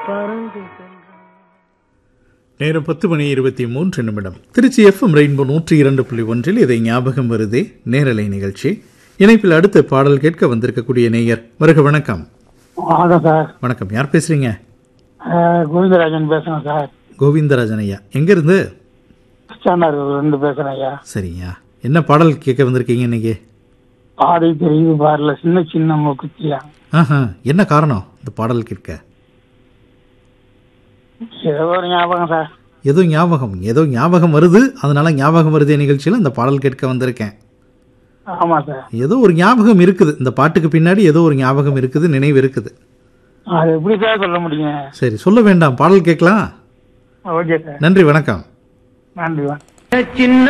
நேரம் பத்து மணி இருபத்தி மூன்று நிமிடம் திருச்சி எஃப்எம் ரெயின்போ நூற்றி இரண்டு புள்ளி ஒன்றில் இதை ஞாபகம் வருதே நேரலை நிகழ்ச்சி இணைப்பில் அடுத்த பாடல் கேட்க வந்திருக்கக்கூடிய நேயர் வருக வணக்கம் வணக்கம் சார் வணக்கம் யார் பேசுறீங்க அஹ், கோவிந்தராஜன் பேசுறேன் சார் கோவிந்தராஜன் ஐயா எங்கிருந்து ஸ்டாண்டர்ட் ரெண்டு பேசுறேன் ஐயா சரிங்க என்ன பாடல் கேட்க வந்திருக்கீங்க இன்னைக்கு பாதை தெரியுது பாருல சின்ன சின்ன மூக்குத்தியா ஆஹா என்ன காரணம் இந்த பாடல் கேட்க ஏதோ ஒரு ஞாபகம் சார் ஏதோ ஞாபகம் ஏதோ ஞாபகம் வருது அதனால ஞாபகம் வருதே நிகழ்ச்சியில் இந்த பாடல் கேட்க வந்திருக்கேன் ஆமா சார் ஏதோ ஒரு ஞாபகம் இருக்குது இந்த பாட்டுக்கு பின்னாடி ஏதோ ஒரு ஞாபகம் இருக்குது நினைவு இருக்குது அது எப்படி சார் சொல்ல முடியும் சரி சொல்ல வேண்டாம் பாடல் கேட்கலாம் ஓகே சார் நன்றி வணக்கம் நன்றி சின்ன